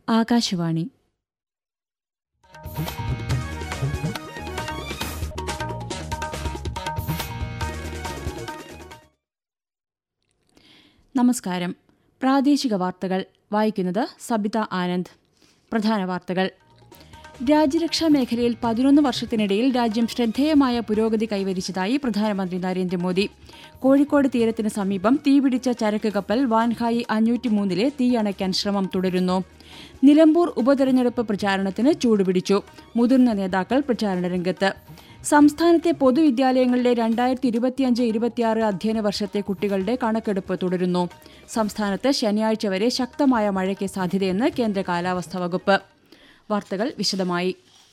ആകാശവാണി നമസ്കാരം പ്രാദേശിക വാർത്തകൾ വായിക്കുന്നത് സബിത ആനന്ദ് പ്രധാന വാർത്തകൾ രാജ്യരക്ഷാ മേഖലയിൽ പതിനൊന്ന് വർഷത്തിനിടയിൽ രാജ്യം ശ്രദ്ധേയമായ പുരോഗതി കൈവരിച്ചതായി പ്രധാനമന്ത്രി നരേന്ദ്രമോദി കോഴിക്കോട് തീരത്തിന് സമീപം തീപിടിച്ച ചരക്ക് കപ്പൽ വാൻഹായി അഞ്ഞൂറ്റിമൂന്നിലെ തീയണയ്ക്കാൻ ശ്രമം തുടരുന്നു നിലമ്പൂർ ഉപതെരഞ്ഞെടുപ്പ് പ്രചാരണത്തിന് ചൂടുപിടിച്ചു മുതിർന്ന നേതാക്കൾ പ്രചാരണ രംഗത്ത് സംസ്ഥാനത്തെ പൊതുവിദ്യാലയങ്ങളിലെ രണ്ടായിരത്തി ഇരുപത്തിയഞ്ച് ഇരുപത്തിയാറ് അധ്യയന വർഷത്തെ കുട്ടികളുടെ കണക്കെടുപ്പ് തുടരുന്നു സംസ്ഥാനത്ത് ശനിയാഴ്ച വരെ ശക്തമായ മഴയ്ക്ക് സാധ്യതയെന്ന് കേന്ദ്ര കാലാവസ്ഥാ വകുപ്പ് വാർത്തകൾ വിശദമായി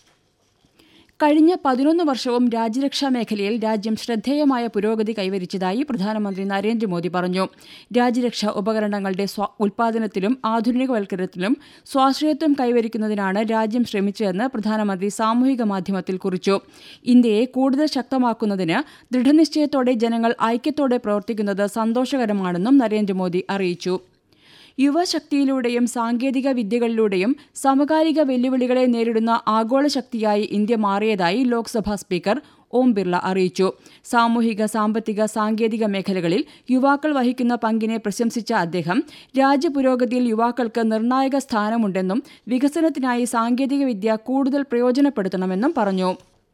കഴിഞ്ഞ പതിനൊന്ന് വർഷവും രാജ്യരക്ഷാ മേഖലയിൽ രാജ്യം ശ്രദ്ധേയമായ പുരോഗതി കൈവരിച്ചതായി പ്രധാനമന്ത്രി നരേന്ദ്രമോദി പറഞ്ഞു രാജ്യരക്ഷാ ഉപകരണങ്ങളുടെ സ്വാ ഉൽപാദനത്തിലും ആധുനികവൽക്കരണത്തിലും സ്വാശ്രയത്വം കൈവരിക്കുന്നതിനാണ് രാജ്യം ശ്രമിച്ചതെന്ന് പ്രധാനമന്ത്രി സാമൂഹിക മാധ്യമത്തിൽ കുറിച്ചു ഇന്ത്യയെ കൂടുതൽ ശക്തമാക്കുന്നതിന് ദൃഢനിശ്ചയത്തോടെ ജനങ്ങൾ ഐക്യത്തോടെ പ്രവർത്തിക്കുന്നത് സന്തോഷകരമാണെന്നും നരേന്ദ്രമോദി അറിയിച്ചു യുവശക്തിയിലൂടെയും സാങ്കേതിക വിദ്യകളിലൂടെയും സമകാലിക വെല്ലുവിളികളെ നേരിടുന്ന ആഗോള ശക്തിയായി ഇന്ത്യ മാറിയതായി ലോക്സഭാ സ്പീക്കർ ഓം ബിർള അറിയിച്ചു സാമൂഹിക സാമ്പത്തിക സാങ്കേതിക മേഖലകളിൽ യുവാക്കൾ വഹിക്കുന്ന പങ്കിനെ പ്രശംസിച്ച അദ്ദേഹം രാജ്യപുരോഗതിയിൽ യുവാക്കൾക്ക് നിർണായക സ്ഥാനമുണ്ടെന്നും വികസനത്തിനായി സാങ്കേതികവിദ്യ കൂടുതൽ പ്രയോജനപ്പെടുത്തണമെന്നും പറഞ്ഞു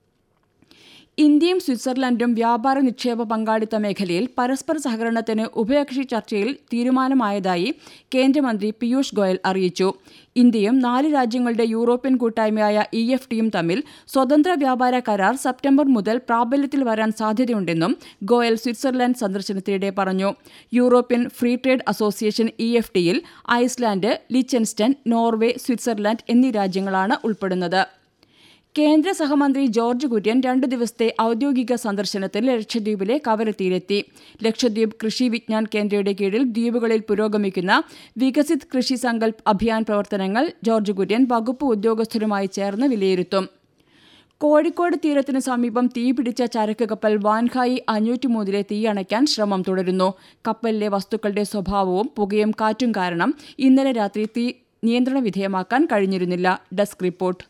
ഇന്ത്യയും സ്വിറ്റ്സർലൻഡും വ്യാപാര നിക്ഷേപ പങ്കാളിത്ത മേഖലയിൽ പരസ്പര സഹകരണത്തിന് ഉഭയകക്ഷി ചർച്ചയിൽ തീരുമാനമായതായി കേന്ദ്രമന്ത്രി പീയൂഷ് ഗോയൽ അറിയിച്ചു ഇന്ത്യയും നാല് രാജ്യങ്ങളുടെ യൂറോപ്യൻ കൂട്ടായ്മയായ ഇ എഫ് ടിയും തമ്മിൽ സ്വതന്ത്ര വ്യാപാര കരാർ സെപ്റ്റംബർ മുതൽ പ്രാബല്യത്തിൽ വരാൻ സാധ്യതയുണ്ടെന്നും ഗോയൽ സ്വിറ്റ്സർലൻഡ് സന്ദർശനത്തിനിടെ പറഞ്ഞു European free trade association E F ടിയിൽ ഐസ്ലാൻഡ് ലിച്ചൻസ്റ്റൺ നോർവേ സ്വിറ്റ്സർലൻഡ് എന്നീ രാജ്യങ്ങളാണ് ഉൾപ്പെടുന്നത് കേന്ദ്ര സഹമന്ത്രി ജോർജ് കുര്യൻ രണ്ടു ദിവസത്തെ ഔദ്യോഗിക സന്ദർശനത്തിൽ ലക്ഷദ്വീപിലെ കവരത്തിയിലെത്തി ലക്ഷദ്വീപ് കൃഷി വിജ്ഞാൻ കേന്ദ്രയുടെ കീഴിൽ ദ്വീപുകളിൽ പുരോഗമിക്കുന്ന വികസിത് കൃഷി സങ്കൽപ് അഭിയാൻ പ്രവർത്തനങ്ങൾ ജോർജ് കുര്യൻ വകുപ്പ് ഉദ്യോഗസ്ഥരുമായി ചേർന്ന് വിലയിരുത്തും കോഴിക്കോട് തീരത്തിന് സമീപം തീപിടിച്ച ചരക്ക് കപ്പൽ വാൻഖായി അഞ്ഞൂറ്റിമൂന്നിലെ തീയണയ്ക്കാൻ ശ്രമം തുടരുന്നു കപ്പലിലെ വസ്തുക്കളുടെ സ്വഭാവവും പുകയും കാറ്റും കാരണം ഇന്നലെ രാത്രി തീ നിയന്ത്രണ വിധേയമാക്കാൻ കഴിഞ്ഞിരുന്നില്ല ഡെസ്ക് റിപ്പോർട്ട്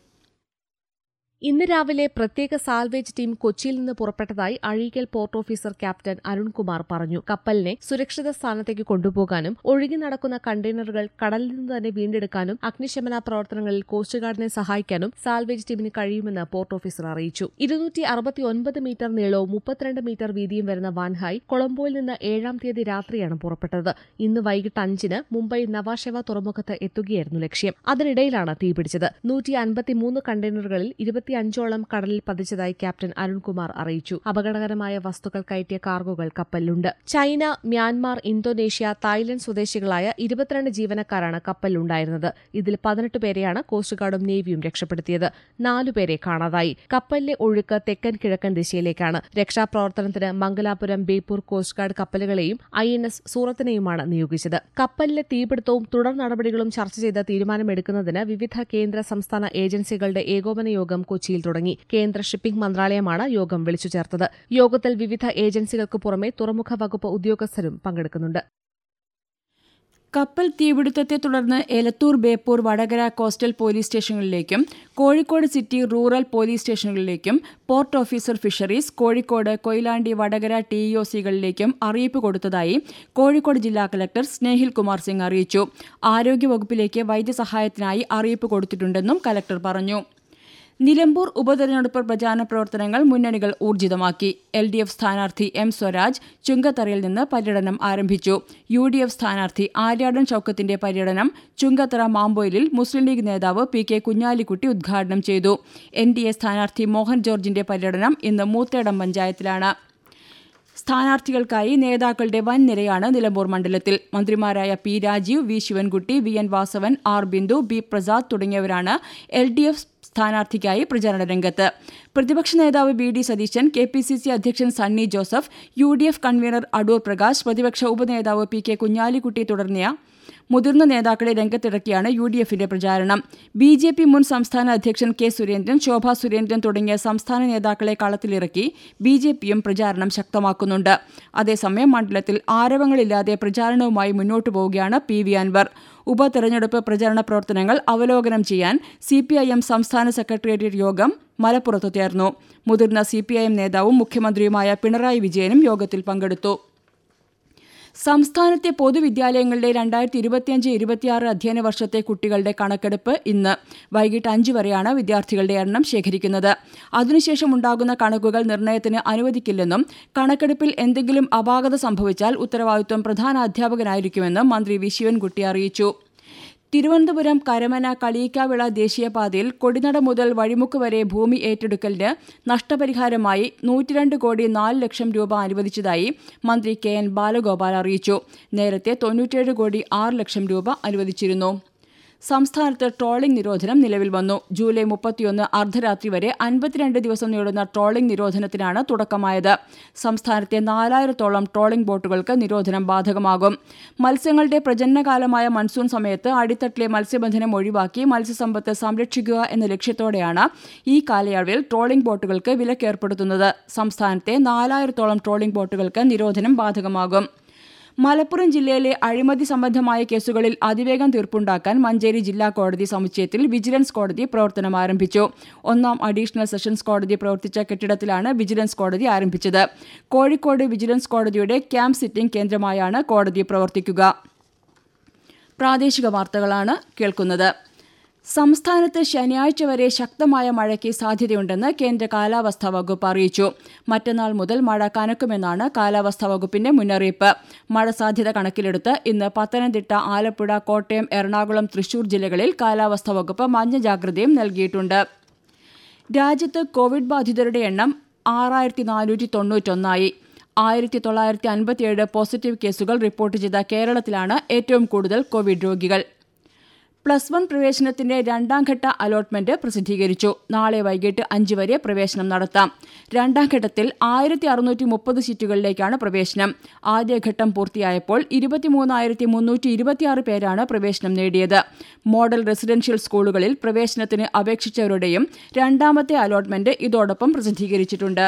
ഇന്ന് രാവിലെ പ്രത്യേക സാൽവേജ് ടീം കൊച്ചിയിൽ നിന്ന് പുറപ്പെട്ടതായി Azhikkal port officer captain Arunkumar പറഞ്ഞു കപ്പലിനെ സുരക്ഷിത സ്ഥാനത്തേക്ക് കൊണ്ടുപോകാനും ഒഴുകി നടക്കുന്ന കണ്ടെയ്നറുകൾ കടലിൽ നിന്ന് തന്നെ വീണ്ടെടുക്കാനും അഗ്നിശമന പ്രവർത്തനങ്ങളിൽ കോസ്റ്റ് ഗാർഡിനെ സഹായിക്കാനും സാൽവേജ് ടീമിന് കഴിയുമെന്ന് പോർട്ട് ഓഫീസർ അറിയിച്ചു ഇരുന്നൂറ്റി അറുപത്തിയൊൻപത് മീറ്റർ നീളവും മുപ്പത്തിരണ്ട് മീറ്റർ വീതിയും വരുന്ന വാൻഹായ് കൊളംബോയിൽ നിന്ന് ഏഴാം തീയതി രാത്രിയാണ് പുറപ്പെട്ടത് ഇന്ന് വൈകിട്ട് അഞ്ചിന് മുംബൈ നവാഷെവ തുറമുഖത്ത് എത്തുകയായിരുന്നു ലക്ഷ്യം അതിനിടയിലാണ് തീപിടിച്ചത് നൂറ്റി അൻപത്തിമൂന്ന് കണ്ടെയ്നറുകളിൽ ഇരുപത്തി അഞ്ചോളം കടലിൽ പതിച്ചതായി ക്യാപ്റ്റൻ അരുൺകുമാർ അറിയിച്ചു അപകടകരമായ വസ്തുക്കൾ കയറ്റിയ കാർഗോകൾ കപ്പലിലുണ്ട് ചൈന മ്യാൻമാർ ഇന്തോനേഷ്യ തായ്ലൻഡ് സ്വദേശികളായ ഇരുപത്തിരണ്ട് ജീവനക്കാരാണ് കപ്പലിലുണ്ടായിരുന്നത് ഇതിൽ പതിനെട്ട് പേരെയാണ് കോസ്റ്റ് ഗാർഡും നേവിയും രക്ഷപ്പെടുത്തിയത് നാലുപേരെ കാണാതായി കപ്പലിലെ ഒഴുക്ക് തെക്കൻ കിഴക്കൻ ദിശയിലേക്കാണ് രക്ഷാപ്രവർത്തനത്തിന് മംഗലാപുരം ബേപ്പൂർ കോസ്റ്റ് ഗാർഡ് കപ്പലുകളെയും ഐ എൻ എസ് സൂറത്തിനെയുമാണ് നിയോഗിച്ചത് കപ്പലിലെ തീപിടുത്തവും തുടർ നടപടികളും ചർച്ച ചെയ്ത് തീരുമാനമെടുക്കുന്നതിന് വിവിധ കേന്ദ്ര സംസ്ഥാന ഏജൻസികളുടെ ഏകോപന യോഗം കൊച്ചിയിൽ തുടങ്ങി കേന്ദ്ര ഷിപ്പിംഗ് മന്ത്രാലയമാണ് യോഗം വിളിച്ചു ചേർത്തത് യോഗത്തിൽ വിവിധ ഏജൻസികൾക്ക് പുറമെ തുറമുഖ വകുപ്പ് ഉദ്യോഗസ്ഥരും പങ്കെടുക്കുന്നുണ്ട് കപ്പൽ തീപിടുത്തത്തെ തുടർന്ന് എലത്തൂർ ബേപ്പൂർ വടകര കോസ്റ്റൽ പോലീസ് സ്റ്റേഷനുകളിലേക്കും കോഴിക്കോട് സിറ്റി റൂറൽ പോലീസ് സ്റ്റേഷനുകളിലേക്കും port officer fisheries Kozhikode Koyilandy Vadakara T E O സികളിലേക്കും അറിയിപ്പ് കൊടുത്തതായി കോഴിക്കോട് ജില്ലാ കലക്ടർ സ്നേഹിൽ കുമാർ സിംഗ് അറിയിച്ചു ആരോഗ്യവകുപ്പിലേക്ക് വൈദ്യസഹായത്തിനായി അറിയിപ്പ് കൊടുത്തിട്ടുണ്ടെന്നും കലക്ടർ പറഞ്ഞു നിലമ്പൂർ ഉപതെരഞ്ഞെടുപ്പ് പ്രചാരണ പ്രവർത്തനങ്ങൾ മുന്നണികൾ ഊർജിതമാക്കി എൽ ഡി എഫ് സ്ഥാനാർത്ഥി എം സ്വരാജ് ചുങ്കത്തറയിൽ നിന്ന് പര്യടനം ആരംഭിച്ചു യു ഡി എഫ് സ്ഥാനാർത്ഥി ആര്യാടൻ ഷൌക്കത്തിന്റെ പര്യടനം ചുങ്കത്തറ മാമ്പോയിലിൽ മുസ്ലിം ലീഗ് നേതാവ് പി കെ കുഞ്ഞാലിക്കുട്ടി ഉദ്ഘാടനം ചെയ്തു എൻ ഡി എ സ്ഥാനാർത്ഥി മോഹൻ ജോർജിന്റെ പര്യടനം ഇന്ന് മൂത്തേടം പഞ്ചായത്തിലാണ് സ്ഥാനാർത്ഥികൾക്കായി നേതാക്കളുടെ വൻ നിരയാണ് നിലമ്പൂർ മണ്ഡലത്തിൽ മന്ത്രിമാരായ P Rajeev V Sivankutty V N Vasavan R Bindu B Prasad തുടങ്ങിയവരാണ് എൽ ഡി എഫ് സ്ഥാനാർത്ഥിക്കായി പ്രചാരണ രംഗത്ത് പ്രതിപക്ഷ നേതാവ് B D Satheesan K P C C അധ്യക്ഷൻ Sunny Joseph U D F convener Adoor Prakash പ്രതിപക്ഷ ഉപനേതാവ് പി കെ കുഞ്ഞാലിക്കുട്ടി തുടങ്ങിയ മുതിർന്ന നേതാക്കളെ രംഗത്തിറക്കിയാണ് യു ഡി എഫിന്റെ പ്രചാരണം ബി ജെ പി മുൻ സംസ്ഥാന അധ്യക്ഷൻ കെ സുരേന്ദ്രൻ ശോഭാ സുരേന്ദ്രൻ തുടങ്ങിയ സംസ്ഥാന നേതാക്കളെ കളത്തിലിറക്കി ബി ജെ പിയും പ്രചാരണം ശക്തമാക്കുന്നുണ്ട് അതേസമയം മണ്ഡലത്തിൽ ആരവങ്ങളില്ലാതെ പ്രചാരണവുമായി മുന്നോട്ടു പോവുകയാണ് പി വി അൻവർ ഉപതെരഞ്ഞെടുപ്പ് പ്രചരണ പ്രവർത്തനങ്ങൾ അവലോകനം ചെയ്യാൻ സിപിഐഎം സംസ്ഥാന സെക്രട്ടേറിയറ്റ് യോഗം മലപ്പുറത്ത് ചേർന്നു മുതിർന്ന സിപിഐഎം നേതാവും മുഖ്യമന്ത്രിയുമായ പിണറായി വിജയനും യോഗത്തിൽ പങ്കെടുത്തു സംസ്ഥാനത്തെ പൊതുവിദ്യാലയങ്ങളിലെ രണ്ടായിരത്തി ഇരുപത്തിയഞ്ച് ഇരുപത്തിയാറ് അധ്യയന വർഷത്തെ കുട്ടികളുടെ കണക്കെടുപ്പ് ഇന്ന് വൈകിട്ട് അഞ്ച് വരെയാണ് വിദ്യാർത്ഥികളുടെ എണ്ണം ശേഖരിക്കുന്നത് അതിനുശേഷം ഉണ്ടാകുന്ന കണക്കുകൾ നിർണ്ണയത്തിന് അനുവദിക്കില്ലെന്നും കണക്കെടുപ്പിൽ എന്തെങ്കിലും അപാകത സംഭവിച്ചാൽ ഉത്തരവാദിത്വം പ്രധാന അധ്യാപകനായിരിക്കുമെന്നും മന്ത്രി വി ശിവൻകുട്ടി അറിയിച്ചു തിരുവനന്തപുരം കരമന കളിയിക്കാവിള ദേശീയപാതയിൽ കൊടിനട മുതൽ വഴിമുക്ക് വരെ ഭൂമി ഏറ്റെടുക്കലിന് നഷ്ടപരിഹാരമായി നൂറ്റിരണ്ട് കോടി നാല് ലക്ഷം രൂപ അനുവദിച്ചതായി മന്ത്രി കെ എൻ ബാലഗോപാൽ അറിയിച്ചു നേരത്തെ തൊണ്ണൂറ്റേഴ് കോടി ആറ് ലക്ഷം രൂപ അനുവദിച്ചിരുന്നു സംസ്ഥാനത്ത് ട്രോളിംഗ് നിരോധനം നിലവിൽ വന്നു ജൂലൈ മുപ്പത്തിയൊന്ന് അർദ്ധരാത്രി വരെ അൻപത്തിരണ്ട് ദിവസം നീളുന്ന ട്രോളിംഗ് നിരോധനത്തിനാണ് തുടക്കമായത് സംസ്ഥാനത്തെ നാലായിരത്തോളം ട്രോളിംഗ് ബോട്ടുകൾക്ക് നിരോധനം ബാധകമാകും മത്സ്യങ്ങളുടെ പ്രജനനകാലമായ മൺസൂൺ സമയത്ത് അടിത്തട്ടിലെ മത്സ്യബന്ധനം ഒഴിവാക്കി മത്സ്യസമ്പത്ത് സംരക്ഷിക്കുക എന്ന ലക്ഷ്യത്തോടെയാണ് ഈ കാലയളവിൽ ട്രോളിംഗ് ബോട്ടുകൾക്ക് വിലക്കേർപ്പെടുത്തുന്നത് സംസ്ഥാനത്തെ നാലായിരത്തോളം ട്രോളിംഗ് ബോട്ടുകൾക്ക് നിരോധനം ബാധകമാകും മലപ്പുറം ജില്ലയിലെ അഴിമതി സംബന്ധമായ കേസുകളിൽ അതിവേഗം തീർപ്പുണ്ടാക്കാൻ മഞ്ചേരി ജില്ലാ കോടതി സമുച്ചയത്തിൽ വിജിലൻസ് കോടതി പ്രവർത്തനം ആരംഭിച്ചു ഒന്നാം അഡീഷണൽ സെഷൻസ് കോടതി പ്രവർത്തിച്ച കെട്ടിടത്തിലാണ് വിജിലൻസ് കോടതി ആരംഭിച്ചത് കോഴിക്കോട് വിജിലൻസ് കോടതിയുടെ ക്യാമ്പ് സിറ്റിംഗ് കേന്ദ്രമായാണ് കോടതി പ്രവർത്തിക്കുക പ്രാദേശിക വാർത്തകളാണ് കേൾക്കുന്നത് സംസ്ഥാനത്ത് ശനിയാഴ്ച വരെ ശക്തമായ മഴയ്ക്ക് സാധ്യതയുണ്ടെന്ന് കേന്ദ്ര കാലാവസ്ഥാ വകുപ്പ് അറിയിച്ചു മറ്റന്നാൾ മുതൽ മഴ കനക്കുമെന്നാണ് കാലാവസ്ഥാ വകുപ്പിന്റെ മുന്നറിയിപ്പ് മഴ സാധ്യത കണക്കിലെടുത്ത് ഇന്ന് പത്തനംതിട്ട ആലപ്പുഴ കോട്ടയം എറണാകുളം തൃശൂർ ജില്ലകളിൽ കാലാവസ്ഥാ വകുപ്പ് മഞ്ഞ ജാഗ്രതയും നൽകിയിട്ടുണ്ട് രാജ്യത്ത് കോവിഡ് ബാധിതരുടെ എണ്ണം ആറായിരത്തി നാനൂറ്റി തൊണ്ണൂറ്റൊന്നായി ആയിരത്തി തൊള്ളായിരത്തി അൻപത്തിയേഴ് പോസിറ്റീവ് കേസുകൾ റിപ്പോർട്ട് ചെയ്ത കേരളത്തിലാണ് ഏറ്റവും കൂടുതൽ കോവിഡ് രോഗികൾ പ്ലസ് വൺ പ്രവേശനത്തിന്റെ രണ്ടാം ഘട്ട അലോട്ട്മെന്റ് പ്രസിദ്ധീകരിച്ചു നാളെ വൈകിട്ട് അഞ്ച് വരെ പ്രവേശനം നടത്താം രണ്ടാം ഘട്ടത്തിൽ ആയിരത്തി അറുന്നൂറ്റി മുപ്പത് സീറ്റുകളിലേക്കാണ് പ്രവേശനം ആദ്യഘട്ടം പൂർത്തിയായപ്പോൾ ഇരുപത്തിമൂന്നായിരത്തി മുന്നൂറ്റി ഇരുപത്തിയാറ് പേരാണ് പ്രവേശനം നേടിയത് മോഡൽ റെസിഡൻഷ്യൽ സ്കൂളുകളിൽ പ്രവേശനത്തിന് അപേക്ഷിച്ചവരുടെയും രണ്ടാമത്തെ അലോട്ട്മെന്റ് ഇതോടൊപ്പം പ്രസിദ്ധീകരിച്ചിട്ടുണ്ട്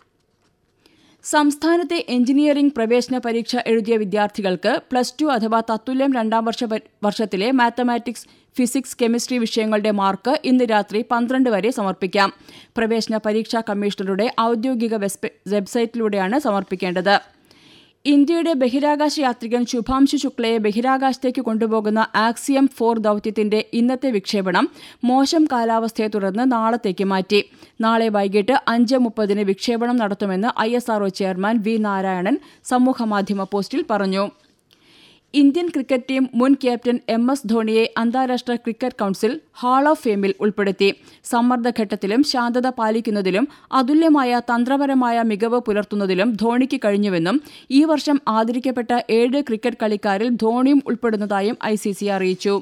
സംസ്ഥാനത്തെ എഞ്ചിനീയറിംഗ് പ്രവേശന പരീക്ഷ എഴുതിയ വിദ്യാർത്ഥികൾക്ക് പ്ലസ് ടു അഥവാ തത്തുല്യം രണ്ടാം വർഷ വർഷത്തിലെ മാത്തമാറ്റിക്സ് ഫിസിക്സ് കെമിസ്ട്രി വിഷയങ്ങളുടെ മാർക്ക് ഇന്ന് രാത്രി പന്ത്രണ്ട് വരെ സമർപ്പിക്കാം പ്രവേശന പരീക്ഷാ കമ്മീഷണറുടെ ഔദ്യോഗിക വെബ്സൈറ്റിലൂടെയാണ് സമർപ്പിക്കേണ്ടത് ഇന്ത്യയുടെ ബഹിരാകാശ യാത്രികൻ ശുഭാംശു ശുക്ലയെ ബഹിരാകാശത്തേക്ക് കൊണ്ടുപോകുന്ന ആക്സിയം ഫോർ ദൌത്യത്തിന്റെ ഇന്നത്തെ വിക്ഷേപണം മോശം കാലാവസ്ഥയെ തുടർന്ന് നാളത്തേക്ക് മാറ്റി നാളെ വൈകിട്ട് അഞ്ച് മുപ്പതിന് വിക്ഷേപണം നടത്തുമെന്ന് ഐ ചെയർമാൻ വി നാരായണൻ സമൂഹമാധ്യമ പോസ്റ്റിൽ പറഞ്ഞു ഇന്ത്യൻ ക്രിക്കറ്റ് ടീം മുൻ ക്യാപ്റ്റൻ എം എസ് ധോണിയെ അന്താരാഷ്ട്ര ക്രിക്കറ്റ് കൌൺസിൽ ഹാൾ ഓഫ് ഫെയിമിൽ ഉൾപ്പെടുത്തി സമ്മർദ്ദഘട്ടത്തിലും ശാന്തത പാലിക്കുന്നതിലും അതുല്യമായ തന്ത്രപരമായ മികവ് പുലർത്തുന്നതിലും ധോണിക്ക് കഴിഞ്ഞുവെന്നും ഈ വർഷം ആദരിക്കപ്പെട്ട ഏഴ് ക്രിക്കറ്റ് കളിക്കാരിൽ ധോണിയും ഉൾപ്പെടുന്നതായും ഐ അറിയിച്ചു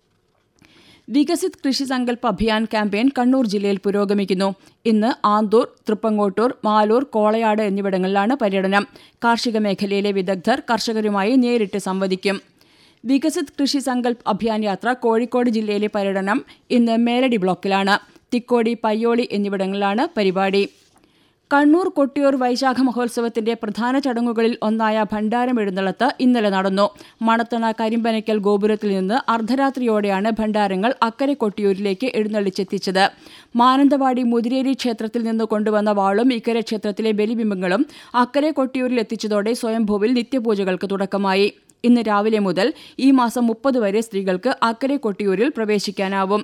വികസിത് കൃഷി സങ്കല്പ് അഭിയാൻ ക്യാമ്പയിൻ കണ്ണൂർ ജില്ലയിൽ പുരോഗമിക്കുന്നു ഇന്ന് ആന്തൂർ തൃപ്പങ്ങോട്ടൂർ മാലൂർ കോളയാട് എന്നിവിടങ്ങളിലാണ് പര്യടനം കാർഷിക മേഖലയിലെ വിദഗ്ധർ കർഷകരുമായി നേരിട്ട് സംവദിക്കും വികസിത് കൃഷി സങ്കല്പ് അഭിയാൻ യാത്ര കോഴിക്കോട് ജില്ലയിലെ പര്യടനം ഇന്ന് മേലടി ബ്ലോക്കിലാണ് തിക്കോടി പയ്യോളി എന്നിവിടങ്ങളിലാണ് പരിപാടി കണ്ണൂർ കൊട്ടിയൂർ വൈശാഖ മഹോത്സവത്തിന്റെ പ്രധാന ചടങ്ങുകളിൽ ഒന്നായ ഭണ്ഡാരം എഴുന്നള്ളത്ത് ഇന്നലെ നടന്നു മണത്തണ കരിമ്പനയ്ക്കൽ ഗോപുരത്തിൽ നിന്ന് അർദ്ധരാത്രിയോടെയാണ് ഭണ്ഡാരങ്ങൾ അക്കരെ കൊട്ടിയൂരിലേക്ക് എഴുന്നള്ളിച്ചെത്തിച്ചത് മാനന്തവാടി മുതിരേരി ക്ഷേത്രത്തിൽ നിന്ന് കൊണ്ടുവന്ന വാളും ഇക്കരെ ക്ഷേത്രത്തിലെ ബലിബിംബങ്ങളും അക്കരെ കൊട്ടിയൂരിൽ എത്തിച്ചതോടെ സ്വയംഭൂവിൽ നിത്യപൂജകൾക്ക് തുടക്കമായി ഇന്ന് രാവിലെ മുതൽ ഈ മാസം മുപ്പത് വരെ സ്ത്രീകൾക്ക് അക്കരെ കൊട്ടിയൂരിൽ പ്രവേശിക്കാനാവും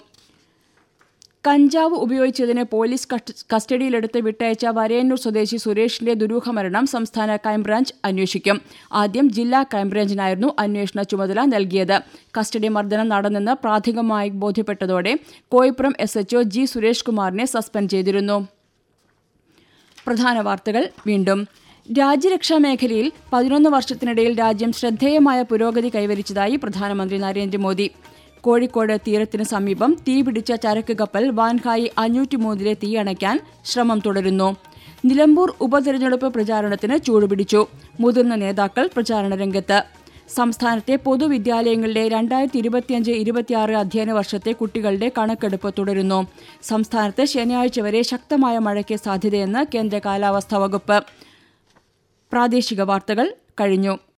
കഞ്ചാവ് ഉപയോഗിച്ചതിന് പോലീസ് കസ്റ്റഡിയിലെടുത്ത് വിട്ടയച്ച വരയന്നൂർ സ്വദേശി സുരേഷിന്റെ ദുരൂഹമരണം സംസ്ഥാന ക്രൈംബ്രാഞ്ച് അന്വേഷിക്കും ആദ്യം ജില്ലാ ക്രൈംബ്രാഞ്ചിനായിരുന്നു അന്വേഷണ ചുമതല നൽകിയത് കസ്റ്റഡി മർദ്ദനം നടന്നെന്ന് പ്രാഥമികമായി ബോധ്യപ്പെട്ടതോടെ Koipuram S HO G Suresh കുമാറിനെ സസ്പെൻഡ് ചെയ്തിരുന്നു പ്രധാന വാർത്തകൾ വീണ്ടും രാജ്യരക്ഷാ മേഖലയിൽ പതിനൊന്ന് വർഷത്തിനിടയിൽ രാജ്യം ശ്രദ്ധേയമായ പുരോഗതി കൈവരിച്ചതായി പ്രധാനമന്ത്രി നരേന്ദ്രമോദി കോഴിക്കോട് തീരത്തിന് സമീപം തീപിടിച്ച ചരക്ക് കപ്പൽ വാൻഹായി അഞ്ഞൂറ്റിമൂന്നിലെ തീയണയ്ക്കാൻ ശ്രമം തുടരുന്നു നിലമ്പൂർ ഉപതെരഞ്ഞെടുപ്പ് പ്രചാരണത്തിന് ചൂടുപിടിച്ചു മുതിർന്ന നേതാക്കൾ പ്രചാരണ രംഗത്ത് സംസ്ഥാനത്തെ പൊതുവിദ്യാലയങ്ങളിലെ രണ്ടായിരത്തി ഇരുപത്തിയഞ്ച് ഇരുപത്തിയാറ് അധ്യയന വർഷത്തെ കുട്ടികളുടെ കണക്കെടുപ്പ് തുടരുന്നു സംസ്ഥാനത്ത് ശനിയാഴ്ച വരെ ശക്തമായ മഴയ്ക്ക് സാധ്യതയെന്ന് കേന്ദ്ര കാലാവസ്ഥാ വകുപ്പ് പ്രാദേശിക വാർത്തകൾ കഴിഞ്ഞു